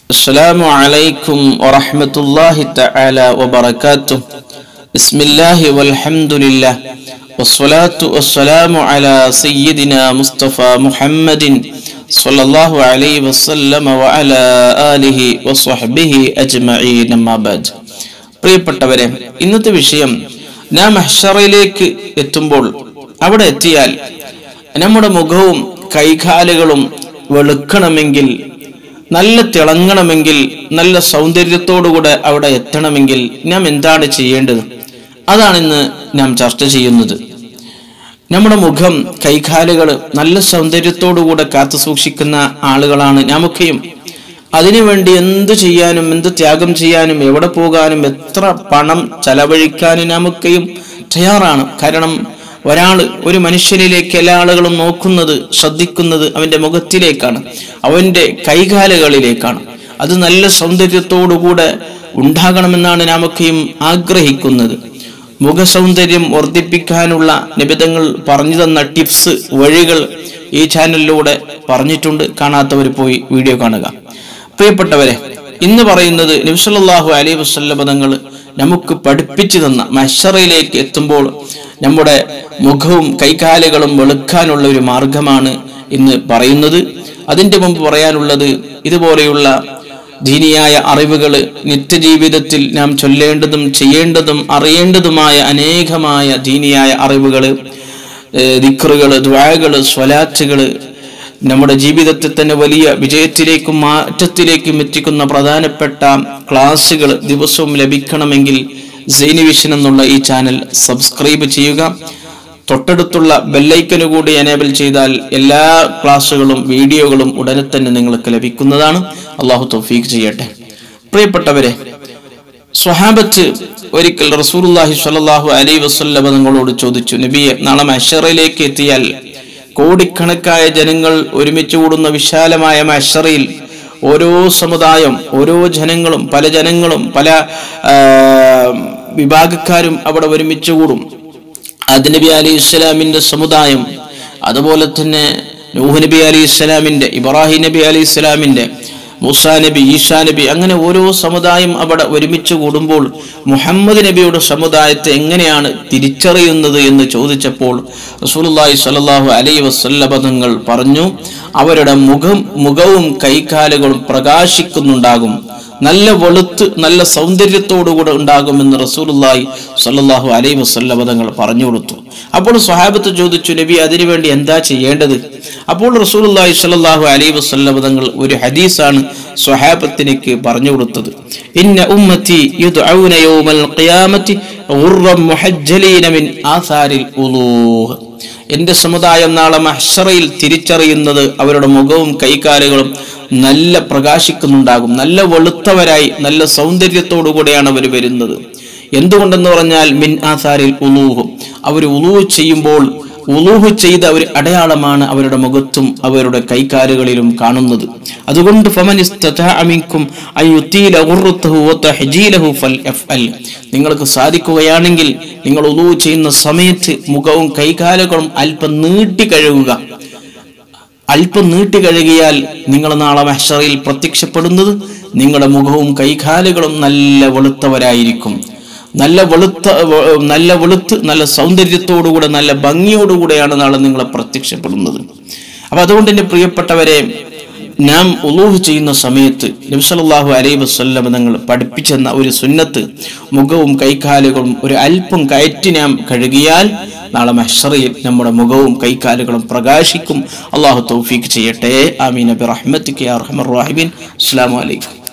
السلام عليكم ورحمة الله تعالى وبركاته بسم الله والحمد لله والصلاة والسلام على سيدنا مصطفى محمد صلى الله عليه وسلم وعلى آله وصحبه أجمعين أما بعد പ്രിയപ്പെട്ടവരെ ഇന്നത്തെ വിഷയം നാം അഹ്ഷറയിലേക്ക് എത്തുമ്പോൾ അവിടെ എത്തിയാൽ നമ്മുടെ മുഖവും കൈകാലുകളും വെളുക്കണമെങ്കിൽ നല്ല തിളങ്ങണമെങ്കിൽ നല്ല സൗന്ദര്യത്തോടുകൂടെ അവിടെ എത്തണമെങ്കിൽ നാം എന്താണ് ചെയ്യേണ്ടത് അതാണ് ഇന്ന് നാം ചർച്ച ചെയ്യുന്നത് നമ്മുടെ മുഖം കൈകാലുകൾ നല്ല സൗന്ദര്യത്തോടുകൂടെ കാത്തു സൂക്ഷിക്കുന്ന ആളുകളാണ് നാമൊക്കെയും അതിനുവേണ്ടി എന്ത് ചെയ്യാനും എന്ത് ത്യാഗം ചെയ്യാനും എവിടെ പോകാനും എത്ര പണം ചെലവഴിക്കാനും നാമൊക്കെയും തയ്യാറാണ് കാരണം ഒരാൾ ഒരു മനുഷ്യനിലേക്ക് എല്ലാ ആളുകളും നോക്കുന്നത് ശ്രദ്ധിക്കുന്നത് അവന്റെ മുഖത്തിലേക്കാണ് അവന്റെ കൈകാലുകളിലേക്കാണ് അത് നല്ല സൗന്ദര്യത്തോടുകൂടെ ഉണ്ടാകണമെന്നാണ് നാമൊക്കെയും ആഗ്രഹിക്കുന്നത് മുഖസൗന്ദര്യം വർദ്ധിപ്പിക്കാനുള്ള നിബിധങ്ങൾ പറഞ്ഞു തന്ന ടിപ്സ് വഴികൾ ഈ ചാനലിലൂടെ പറഞ്ഞിട്ടുണ്ട് കാണാത്തവർ പോയി വീഡിയോ കാണുക പ്രിയപ്പെട്ടവരെ ഇന്ന് പറയുന്നത് നബ്സല്ലാഹു അലൈ വസ്ല്ല പദങ്ങൾ നമുക്ക് പഠിപ്പിച്ചു തന്ന മഷറയിലേക്ക് എത്തുമ്പോൾ നമ്മുടെ മുഖവും കൈകാലുകളും വെളുക്കാനുള്ള ഒരു മാർഗമാണ് ഇന്ന് പറയുന്നത് അതിന്റെ മുമ്പ് പറയാനുള്ളത് ഇതുപോലെയുള്ള ദീനിയായ അറിവുകൾ നിത്യജീവിതത്തിൽ നാം ചൊല്ലേണ്ടതും ചെയ്യേണ്ടതും അറിയേണ്ടതുമായ അനേകമായ ദീനിയായ അറിവുകൾ ദിക്റുകൾ ദ്വാകൾ സ്വലാറ്റുകൾ നമ്മുടെ ജീവിതത്തിൽ തന്നെ വലിയ വിജയത്തിലേക്കും മാറ്റത്തിലേക്കും എത്തിക്കുന്ന പ്രധാനപ്പെട്ട ക്ലാസ്സുകൾ ദിവസവും ലഭിക്കണമെങ്കിൽ സൈനിവിഷൻ എന്നുള്ള ഈ ചാനൽ സബ്സ്ക്രൈബ് ചെയ്യുക തൊട്ടടുത്തുള്ള ബെല്ലൈക്കന് കൂടി എനേബിൾ ചെയ്താൽ എല്ലാ ക്ലാസ്സുകളും വീഡിയോകളും ഉടനെ തന്നെ നിങ്ങൾക്ക് ലഭിക്കുന്നതാണ് അള്ളാഹു തൗഫീഖ് ചെയ്യട്ടെ പ്രിയപ്പെട്ടവരെ സ്വഹാബത്ത് ഒരിക്കൽ റസൂലുള്ളാഹി സ്വല്ലല്ലാഹു അലൈഹി വസല്ലം തങ്ങളോട് ചോദിച്ചു നബിയെ നാളെ മഷറയിലേക്ക് എത്തിയാൽ കോടിക്കണക്കായ ജനങ്ങൾ ഒരുമിച്ച് കൂടുന്ന വിശാലമായ മഷറയിൽ ഓരോ സമുദായം ഓരോ ജനങ്ങളും പല ജനങ്ങളും പല വിഭാഗക്കാരും അവിടെ ഒരുമിച്ച് കൂടും അത് നബി അലി ഇസ്ലാമിന്റെ സമുദായം അതുപോലെ തന്നെ നൂഹ് നബി അലി ഇസ്ലാമിന്റെ ഇബ്രാഹിം നബി അലി ഇസ്ലാമിന്റെ മൂസാ നബി ഈഷാ നബി അങ്ങനെ ഓരോ സമുദായം അവിടെ ഒരുമിച്ച് കൂടുമ്പോൾ മുഹമ്മദ് നബിയുടെ സമുദായത്തെ എങ്ങനെയാണ് തിരിച്ചറിയുന്നത് എന്ന് ചോദിച്ചപ്പോൾ റസൂലുള്ളാഹി സ്വല്ലല്ലാഹു അലൈഹി വസല്ലമ തങ്ങൾ പറഞ്ഞു അവരുടെ മുഖം മുഖവും കൈകാലുകളും പ്രകാശിക്കുന്നുണ്ടാകും നല്ല വെളുത്ത് നല്ല സൗന്ദര്യത്തോടുകൂടെ ഉണ്ടാകുമെന്ന് റസൂലുള്ളാഹി സ്വല്ലല്ലാഹു അലൈഹി വസല്ലമ തങ്ങൾ പറഞ്ഞു കൊടുത്തു അപ്പോൾ സ്വഹാബത്ത് ചോദിച്ചു നബി അതിനുവേണ്ടി എന്താ ചെയ്യേണ്ടത് അപ്പോൾ റസൂലുള്ളാഹി സ്വല്ലല്ലാഹു അലൈഹി വസല്ലമ തങ്ങൾ ഒരു ഹദീസാണ് സ്വഹാബത്തിലേക്ക് പറഞ്ഞു കൊടുത്തത് ഇന്ന ഉമ്മത്തി യുദ്ഔന യൗമൽ ഖിയാമത്തി ഗുർറം മുഹജ്ജലീന മിൻ ആസാരിൽ ഉളൂഹ് എന്റെ സമുദായം നാളെ മഹ്ഷറയിൽ തിരിച്ചറിയുന്നത് അവരുടെ മുഖവും കൈകാലുകളും നല്ല പ്രകാശിക്കുന്നുണ്ടാകും നല്ല വെളുത്തവരായി നല്ല സൗന്ദര്യത്തോടു കൂടെയാണ് അവർ വരുന്നത് എന്തുകൊണ്ടെന്ന് പറഞ്ഞാൽ മിൻ ആസാരിൽ ഉലൂഹും അവർ ഉലൂഹ് ചെയ്യുമ്പോൾ ഉലൂഹ് ചെയ്ത ഒരു അടയാളമാണ് അവരുടെ മുഖത്തും അവരുടെ കൈകാലുകളിലും കാണുന്നത് അതുകൊണ്ട് നിങ്ങൾക്ക് സാധിക്കുകയാണെങ്കിൽ നിങ്ങൾ ഉലൂഹ് ചെയ്യുന്ന സമയത്ത് മുഖവും കൈകാലുകളും അല്പം നീട്ടി കഴുകുക അല്പം നീട്ടി കഴുകിയാൽ നിങ്ങൾ നാളെ മഹ്ഷറയിൽ പ്രത്യക്ഷപ്പെടുന്നത് നിങ്ങളുടെ മുഖവും കൈകാലുകളും നല്ല വെളുത്തവരായിരിക്കും നല്ല വെളുത്ത നല്ല വെളുത്ത് നല്ല സൗന്ദര്യത്തോടുകൂടെ നല്ല ഭംഗിയോടുകൂടെയാണ് നാളെ നിങ്ങൾ പ്രത്യക്ഷപ്പെടുന്നത് അപ്പൊ അതുകൊണ്ട് എൻ്റെ പ്രിയപ്പെട്ടവരെ നാം ഉലൂഹ് ചെയ്യുന്ന സമയത്ത് നബ്സലാഹു അലൈ വസ്ല്ലം നിങ്ങൾ പഠിപ്പിച്ചെന്ന ഒരു സുന്നത്ത് മുഖവും കൈകാലുകളും ഒരു അല്പം കയറ്റി നാം കഴുകിയാൽ നാളെ മഹ്ഷറയിൽ നമ്മുടെ മുഖവും കൈകാലുകളും പ്രകാശിക്കും അള്ളാഹു തൗഫീഖ് ചെയ്യട്ടെ ആമീൻ അബി റഹ്മത്തിക്ക് അർഹമർ റാഹിബിൻ അസ്സാം വലൈക്കും